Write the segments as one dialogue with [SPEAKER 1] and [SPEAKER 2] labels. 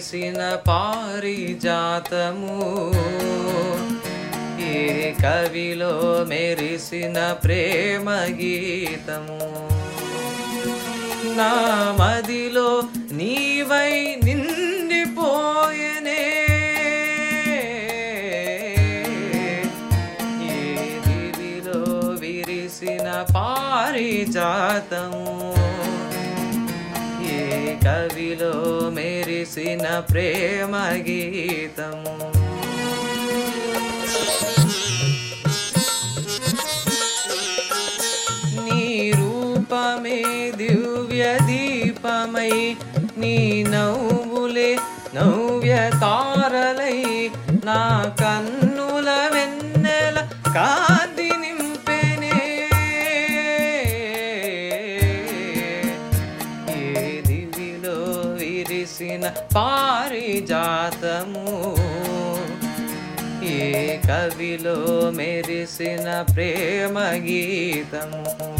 [SPEAKER 1] విరిసిన పారిజాతము ఏ కవిలో మెరిసిన ప్రేమ గీతము నా మదిలో నీవై నిండిపోయనే ఏ దివిలో విరిసిన పారిజాతము ఏ కవిలో మెరిసిన ప్రేమ గీతము నీ రూపమే దివ్య దీపమై నీ నవ్వులే నవ్య తారలై నా కన్నుల వెన్నెల కాంతి నింపెనే ఏ దివిలో విరిసిన పారిజాతము ఏ కవిలో మెరిసిన ప్రేమ గీతము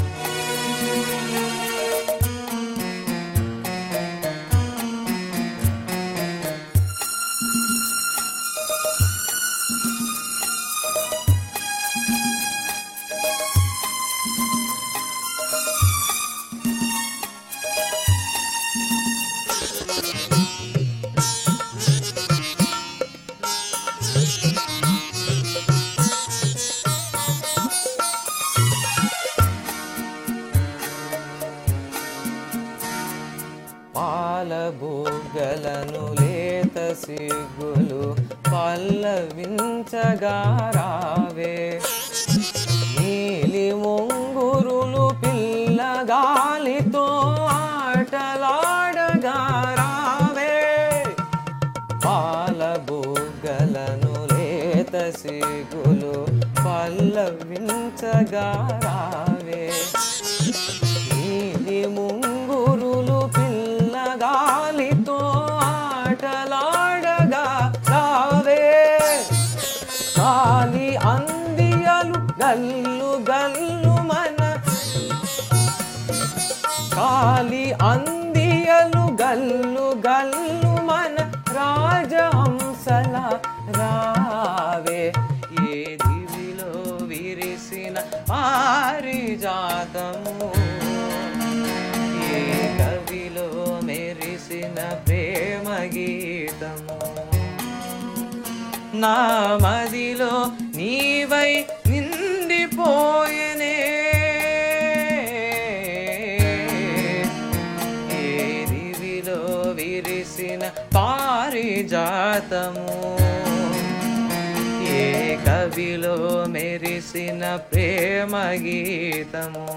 [SPEAKER 1] పాలబోగలను లేత సిగ్గులు పల్లవించగా రావే నీలి ముంగురులు పిల్లగాలితో ఆటలాడగా రావే పాలబోగలను లేత సిగులు పల్లవించగా రావే నీలి ముంగురులు పిల్లగాలితో ఆటలాడగా రావే కాలి అందియలు గల్లు గల్లు మన కాలి అందియలు గల్లు గల్లు మన రాజహంసల రావే ఏ దివిలో విరిసిన పారిజాతము ఏ కవిలో మెరిసిన ప్రేమ గీతము నా మదిలో నీవై నిండిపోయనే ఏ దివిలో విరిసిన పారిజాతము ఏ కవిలో మెరిసిన ప్రేమ గీతము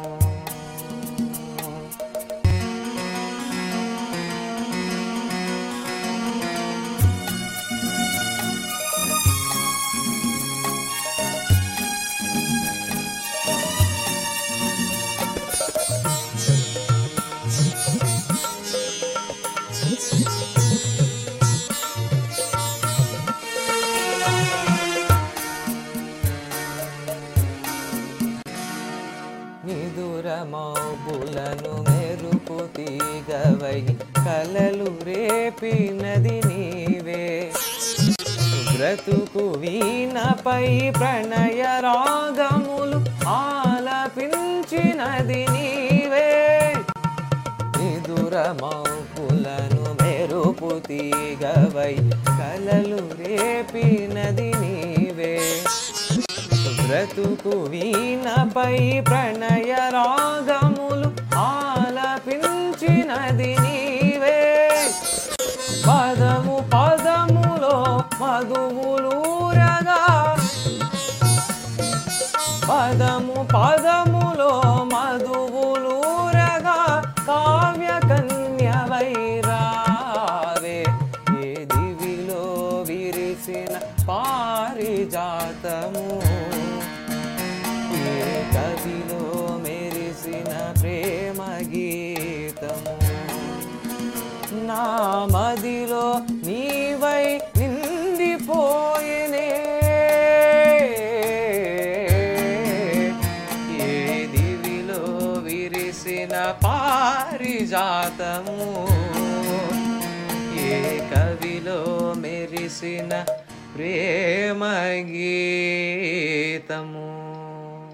[SPEAKER 1] నిదుర మాబులను మెరుపు తీగవై కలలు రేపినది నీవే బ్రతుకు వీణపై ప్రణయ రాగములు ఆలపించినది నీవే నిదుర మాపులను మెరుపు తీగవై కలలు రేపినది నీవే బ్రతుకు వీణపై ప్రణయ రాగములు ఆలపించినది నీవే పదము పదములో మధువులూరగా పదము పదములో మధువులూరగా కావ్య కన్యవై రావే ఏ దివిలో విరిసిన పారిజాతము ఏ కవిలో మెరిసిన ప్రేమ గీతము నా మదిలో నీవై నిండిపోయినే ఏ దివిలో విరిసిన పారిజాతము ఏ కవిలో విరిసిన ప్రేమ గీతము